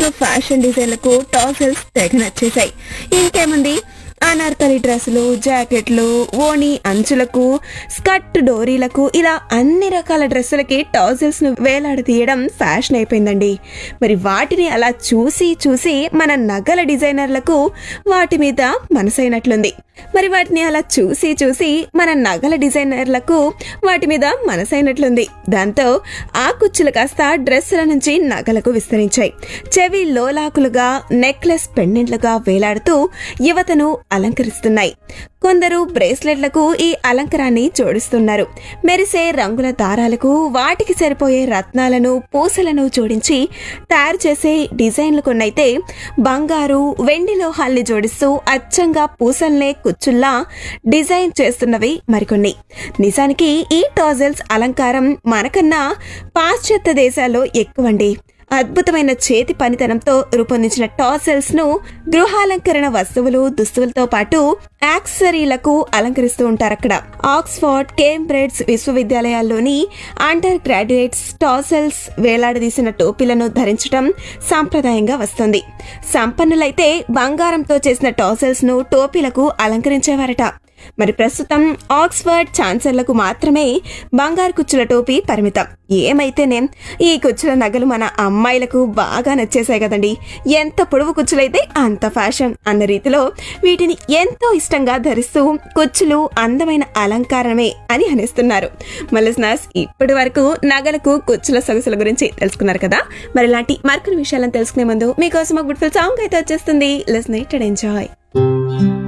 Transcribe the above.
fashion డిజైన్లకు tassels తెగ నచ్చేశాయి ఇంకేముంది అనార్కలి డ్రెస్సులు జాకెట్లు ఓణి అంచులకు స్కర్ట్ డోరీలకు ఇలా అన్ని రకాల డ్రెస్సులకి టాజిల్స్ ను వేలాడదీయడం ఫ్యాషన్ అయిపోయిందండి మరి వాటిని అలా చూసి చూసి మన నగల డిజైనర్లకు వాటి మీద మనసైనట్లుంది మరి వాటిని అలా చూసి చూసి మన నగల డిజైనర్లకు వాటి మీద మనసైనట్లుంది దాంతో ఆ కుచ్చులు కాస్త డ్రెస్సుల నుంచి నగలకు విస్తరించాయి చెవి లోలాకులుగా నెక్లెస్ పెండెంట్లుగా వేలాడుతూ యువతను అలంకరిస్తున్నాయి కొందరు బ్రేస్లెట్లకు ఈ అలంకరాన్ని జోడిస్తున్నారు మెరిసే రంగుల దారాలకు వాటికి సరిపోయే రత్నాలను పూసలను జోడించి తయారు చేసే డిజైన్లు కొన్నైతే బంగారు వెండి లోహాల్ని జోడిస్తూ అచ్చంగా పూసల్నే కుచ్చుల్లా డిజైన్ చేస్తున్నవి మరికొన్ని నిజానికి ఈ టాజల్స్ అలంకారం మనకన్నా పాశ్చాత్య దేశాల్లో ఎక్కువండి అద్భుతమైన చేతి పనితనంతో రూపొందించిన టాసెల్స్ ను గృహాలంకరణ వస్తువులు దుస్తువులతో పాటు యాక్సెసరీలకు అలంకరిస్తూ ఉంటారు అక్కడ ఆక్స్ఫర్డ్ కేంబ్రిడ్జ్ విశ్వవిద్యాలయాల్లోని అండర్ గ్రాడ్యుయేట్స్ టాసెల్స్ వేలాడదీసిన టోపీలను ధరించడం సాంప్రదాయంగా వస్తుంది సంపన్నులైతే బంగారంతో చేసిన టాసెల్స్ ను టోపీలకు అలంకరించేవారట మరి ప్రస్తుతం ఆక్స్ఫర్డ్ ఛాన్సలర్లకు మాత్రమే బంగారు కుచ్చుల టోపీ పరిమితం ఏమైతేనేం ఈ కుచ్చుల నగలు మన అమ్మాయిలకు బాగా నచ్చేసాయి కదండి ఎంత పొడవు కుచ్చులైతే అంత ఫ్యాషన్ అన్న రీతిలో వీటిని ఎంతో ఇష్టంగా ధరిస్తూ కుచ్చులు అందమైన అలంకారమే అని అనేస్తున్నారు మలిస్నాస్ ఇప్పటి వరకు నగలకు కుచ్చుల సొగసుల గురించి తెలుసుకున్నారు కదా మరి ఇలాంటి మరికొన్ని విషయాలను తెలుసుకునే ముందు మీకోసం ఒక బ్యూటిఫుల్ సాంగ్ అయితే వచ్చేస్తుంది లెస్ నైట్ ఎంజాయ్